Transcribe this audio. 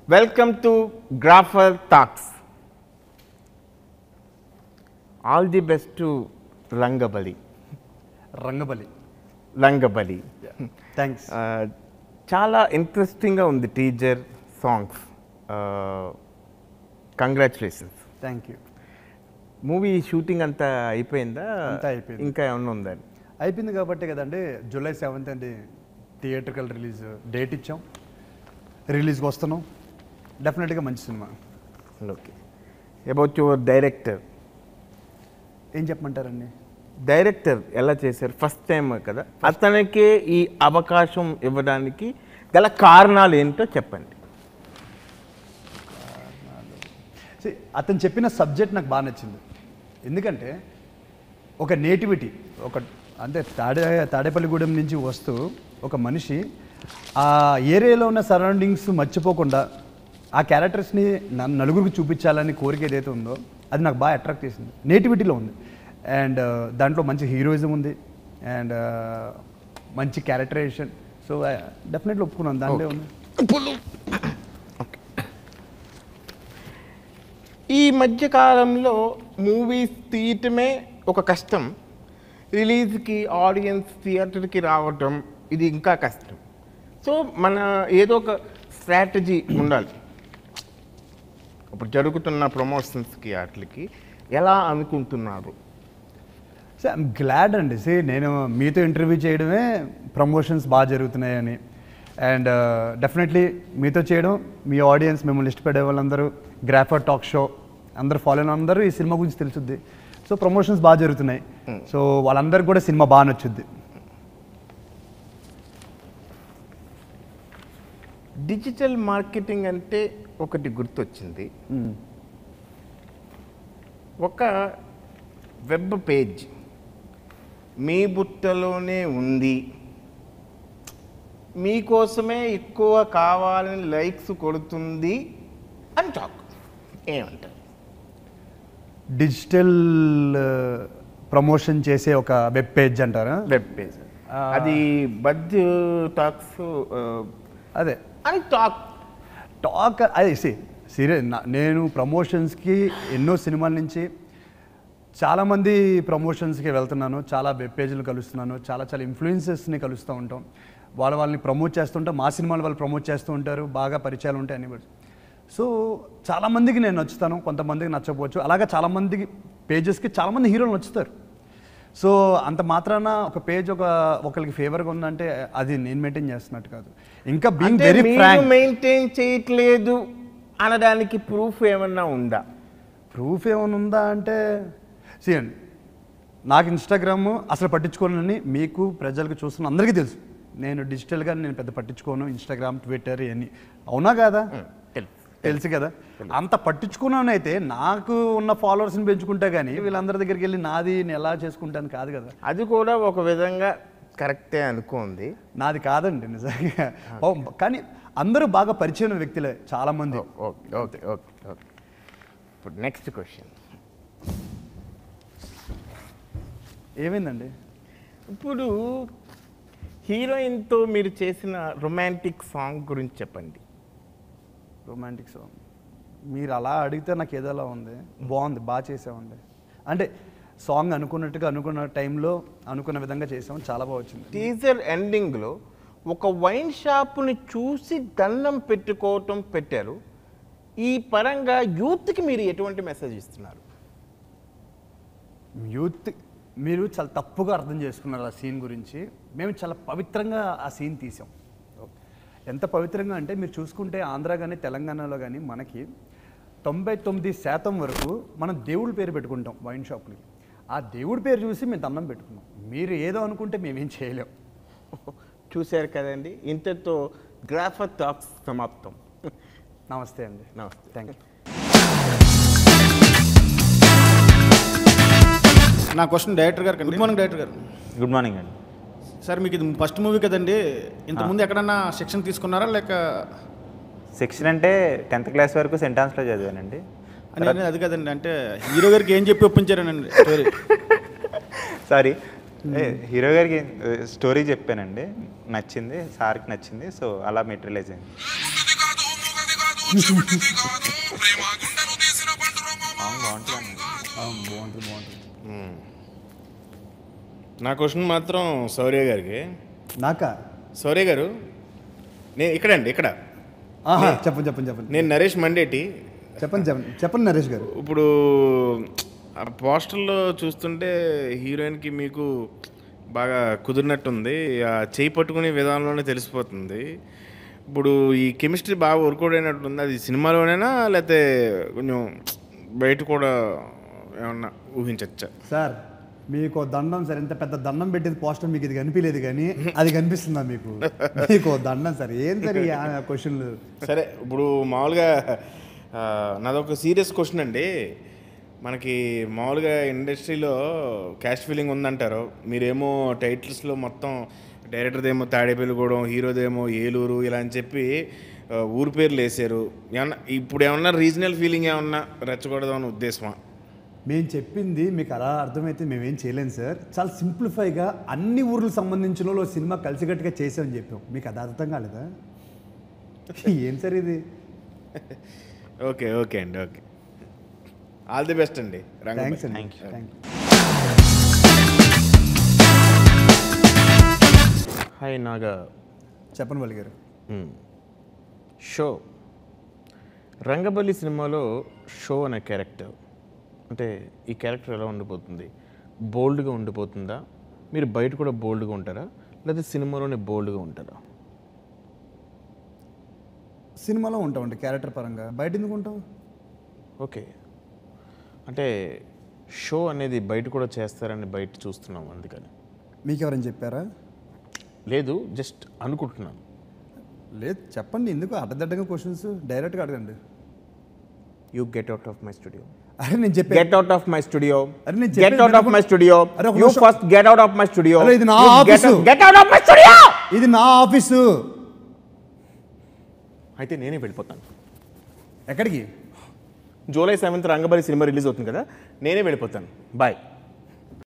Welcome to Grapher Talks. All the best to Rangabali. Rangabali Rangabali. Thanks Uh, చాలా ఇంట్రెస్టింగ్గా ఉంది teaser songs congratulations thank you movie shooting అంతా అయిపోయిందా అంతా అయిపోయింది. ఇంకా ఏమన్నా ఉందా అయిపోయింది కాబట్టి కదండి జూలై సెవెంత్ అండి థియేటర్కల్ రిలీజ్ డేట్ ఇచ్చాం రిలీజ్కి వస్తున్నాం డెఫినెట్గా మంచి సినిమా ఓకే అబౌట్ యువర్ డైరెక్టర్ ఏం చెప్పమంటారండి డైరెక్టర్ ఎలా చేశారు ఫస్ట్ టైం కదా అతనికే ఈ అవకాశం ఇవ్వడానికి గల కారణాలు ఏంటో చెప్పండి See, అతను చెప్పిన సబ్జెక్ట్ నాకు బాగా నచ్చింది ఎందుకంటే ఒక నేటివిటీ ఒక అంటే తాడే తాడేపల్లిగూడెం నుంచి వస్తూ ఒక మనిషి ఆ ఏరియాలో ఉన్న సరౌండింగ్స్ మర్చిపోకుండా ఆ క్యారెక్టర్స్ని నన్ను నలుగురికి చూపించాలని కోరిక ఏదైతే ఉందో అది నాకు బాగా అట్రాక్ట్ చేసింది నేటివిటీలో ఉంది అండ్ దాంట్లో మంచి హీరోయిజం ఉంది అండ్ మంచి క్యారెక్టరైజేషన్ సో డెఫినెట్లీ ఒప్పుకున్నాను దాంట్లో ఉంది ఈ మధ్య కాలంలో మూవీస్ తీయటమే ఒక కష్టం రిలీజ్కి ఆడియన్స్ థియేటర్కి రావటం ఇది ఇంకా కష్టం సో మన ఏదో ఒక స్ట్రాటజీ ఉండాలి ఇప్పుడు జరుగుతున్న ప్రమోషన్స్కి వాటికి ఎలా అనుకుంటున్నారు సో ఐమ్ గ్లాడ్ అండి సే నేను మీతో ఇంటర్వ్యూ చేయడమే ప్రమోషన్స్ బాగా జరుగుతున్నాయని అండ్ డెఫినెట్లీ మీతో చేయడం మీ ఆడియన్స్ మిమ్మల్ని ఇష్టపడే వాళ్ళందరూ గ్రాఫర్ టాక్ షో అందరూ ఫాలో అయిన అందరూ ఈ సినిమా గురించి తెలుసుద్ది సో ప్రమోషన్స్ బాగా జరుగుతున్నాయి సో వాళ్ళందరికీ కూడా సినిమా బాగా నచ్చుద్ది డిజిటల్ మార్కెటింగ్ అంటే ఒకటి గుర్తొచ్చింది ఒక వెబ్ పేజ్ మీ బుట్టలోనే ఉంది మీకోసమే ఎక్కువ కావాలని లైక్స్ కొడుతుంది అని టాక్ ఏమంటారు డిజిటల్ ప్రమోషన్ చేసే ఒక వెబ్ పేజ్ అంటారా వెబ్ పేజ్ అది బజ్ టాక్స్ అదే అని టాక్ టాక్ అదే సి సీరియస్ నేను ప్రమోషన్స్కి ఎన్నో సినిమాల నుంచి చాలామంది ప్రమోషన్స్కి వెళ్తున్నాను చాలా వెబ్ పేజీలు కలుస్తున్నాను చాలా చాలా ఇన్ఫ్లుయెన్సెస్ని కలుస్తూ ఉంటాం వాళ్ళ వాళ్ళని ప్రమోట్ చేస్తుంటాం మా సినిమాలు వాళ్ళు ప్రమోట్ చేస్తూ ఉంటారు బాగా పరిచయాలు ఉంటాయి అన్ని సో చాలామందికి నేను నచ్చుతాను కొంతమందికి నచ్చకపోవచ్చు అలాగే చాలామందికి పేజెస్కి చాలామంది హీరోలు నచ్చుతారు సో అంత మాత్రాన ఒక పేజ్ ఒక ఒకరికి ఫేవర్గా ఉందంటే అది నేను మెయింటైన్ చేస్తున్నట్టు కాదు ఇంకా బీయింగ్ అంటే వెరీ మీరు ఫ్రాంక్ మెయింటైన్ చేయట్లేదు అనడానికి ప్రూఫ్ ఏమన్నా ఉందా ప్రూఫ్ ఏమైనా ఉందా అంటే చేయండి నాకు ఇన్స్టాగ్రామ్ అసలు పట్టించుకోనని మీకు ప్రజలకు చూస్తున్న అందరికీ తెలుసు నేను డిజిటల్గా నేను పెద్ద పట్టించుకోను ఇన్స్టాగ్రామ్ ట్విట్టర్ ఇవన్నీ అవునా కాదా తెలుసు తెలుసు కదా అంత పట్టించుకున్నాను అయితే నాకు ఉన్న ఫాలోవర్స్ని పెంచుకుంటా కానీ వీళ్ళందరి దగ్గరికి వెళ్ళి నాది నేను ఎలా చేసుకుంటాను కాదు కదా అది కూడా ఒక విధంగా కరెక్టే అనుకోండి నాది కాదండి నిజంగా ఓ, కానీ అందరూ బాగా పరిచయం వ్యక్తులే చాలామంది ఓకే ఓకే ఓకే ఓకే ఇప్పుడు నెక్స్ట్ క్వశ్చన్ ఏమైందండి ఇప్పుడు హీరోయిన్తో మీరు చేసిన రొమాంటిక్ సాంగ్ గురించి చెప్పండి రొమాంటిక్ సాంగ్ మీరు అలా అడిగితే నాకు ఏదోలా ఉంది బాగుంది బాగా చేసామండి అంటే సాంగ్ అనుకున్నట్టుగా అనుకున్న టైంలో అనుకున్న విధంగా చేసాం చాలా బాగా వచ్చింది టీజర్ ఎండింగ్లో ఒక వైన్ షాప్ని చూసి దండం పెట్టుకోవటం పెట్టారు ఈ పరంగా యూత్కి మీరు ఎటువంటి మెసేజ్ ఇస్తున్నారు యూత్ మీరు చాలా తప్పుగా అర్థం చేసుకున్నారు ఆ సీన్ గురించి మేము చాలా పవిత్రంగా ఆ సీన్ తీసాం ఎంత పవిత్రంగా అంటే మీరు చూసుకుంటే ఆంధ్ర కానీ తెలంగాణలో కానీ మనకి తొంభై తొమ్మిది శాతం వరకు మనం దేవుడి పేరు పెట్టుకుంటాం వైన్ షాప్ని ఆ దేవుడి పేరు చూసి మేము దండం పెట్టుకున్నాం మీరు ఏదో అనుకుంటే మేమేం చేయలేం చూశారు కదండి ఇంతతో గ్రాఫర్ టాక్స్ సమాప్తం నమస్తే అండి నమస్తే థ్యాంక్ యూ నా క్వశ్చన్ డైరెక్టర్ గారు గుడ్ మార్నింగ్ డైరెక్టర్ గారు గుడ్ మార్నింగ్ అండి సార్ మీకు ఇది ఫస్ట్ మూవీ కదండి ఇంతకుముందు ఎక్కడన్నా శిక్షణ తీసుకున్నారా లేక సెక్షన్ అంటే టెన్త్ క్లాస్ వరకు సెంటాన్స్లో చదివానండి అని అనేది అది కదండి అంటే హీరో గారికి ఏం చెప్పి ఒప్పించారనండి స్టోరీ సారీ హీరో గారికి స్టోరీ చెప్పానండి నచ్చింది సార్కి నచ్చింది సో అలా మెటీరియలైజ్ అయింది చెవిటిది కాదు ప్రేమ గుండెను తీసిన పండుర బాగుంటుంది బాగుంటుంది నా క్వశ్చన్ మాత్రం శౌర్య గారికి నాకా శౌర్య గారు నేను ఇక్కడండి ఇక్కడ ఆహా చెప్పండి చెప్పండి చెప్పండి నేను నరేష్ మండేటి చెప్పండి చెప్పండి చెప్పండి నరేష్ గారు ఇప్పుడు ఆ పోస్టర్లో చూస్తుంటే హీరోయిన్కి మీకు బాగా కుదిరినట్టుంది ఆ చేయి పట్టుకునే విధానంలోనే తెలిసిపోతుంది ఇప్పుడు ఈ కెమిస్ట్రీ బాగా వర్కౌట్ అయినట్టుంది అది సినిమాలోనేనా లేకపోతే కొంచెం బయట కూడా ఏమన్నా ఊహించచ్చా సార్ మీకు దండం సార్ ఎంత పెద్ద దండం పెట్టేది పోస్టర్ మీకు ఇది కనిపించలేదు కానీ అది కనిపిస్తుందా మీకు మీకు దండం సార్ ఏం సార్ ఈ క్వశ్చన్లు సరే ఇప్పుడు మామూలుగా ఆ, నాదొక సీరియస్ క్వశ్చన్ అండి మనకి మామూలుగా ఇండస్ట్రీలో క్యాష్ ఫీలింగ్ ఉందంటారు మీరేమో టైటిల్స్లో మొత్తం డైరెక్టర్దేమో తాడేపల్లిగూడెం హీరోదేమో ఏలూరు ఇలా అని చెప్పి ఆ, ఊరు పేర్లు వేసారు ఏమన్నా ఇప్పుడు ఏమన్నా రీజనల్ ఫీలింగ్ ఏమన్నా రెచ్చగొడదామని ఉద్దేశమా మేము చెప్పింది మీకు అలా అర్థమైతే మేమేం చేయలేం సార్ చాలా సింప్లిఫైగా అన్ని ఊర్లకు సంబంధించిన వాళ్ళు సినిమా కలిసికట్టుగా చేసామని చెప్పాం మీకు అది అర్థం కాలేదా ఏం సార్ ఇది ఓకే ఓకే అండి ఓకే ఆల్ ది బెస్ట్ అండి రంగబాయ్. థ్యాంక్స్ అండి Thank you. Thank you hi Naga చెప్పండి వాళ్ళు గారు షో రంగబలి సినిమాలో షో అనే క్యారెక్టర్ అంటే ఈ క్యారెక్టర్ ఎలా ఉండిపోతుంది బోల్డ్గా ఉండిపోతుందా మీరు బయట కూడా బోల్డ్గా ఉంటారా లేదా సినిమాలోనే బోల్డ్గా ఉంటారా సినిమాలో ఉంటామండి క్యారెక్టర్ పరంగా బయట ఎందుకు ఉంటాం ఓకే అంటే షో అనేది బయట కూడా చేస్తారని బయట చూస్తున్నాం అందుకని మీకు ఎవరైనా చెప్పారా లేదు జస్ట్ అనుకుంటున్నాను లేదు చెప్పండి ఎందుకు అడ్డదడ్డగా క్వశ్చన్స్ డైరెక్ట్గా అడగండి you get out of my studio అరే నేను చెప్పాను get out of my studio అరే నేను గెట్ చెప్పేది అవుట్ ఆఫ్ మై వినకుండా- స్టూడియో అరే ఒక యూ నిమిషం. First get out of my studio అరే ఇది నా office. Get out of my studio ఇది నా ఆఫీసు అయితే నేనే వెళ్ళిపోతాను ఎక్కడికి జూలై సెవెంత్ రంగబలి సినిమా రిలీజ్ అవుతుంది కదా నేనే వెళ్ళిపోతాను బాయ్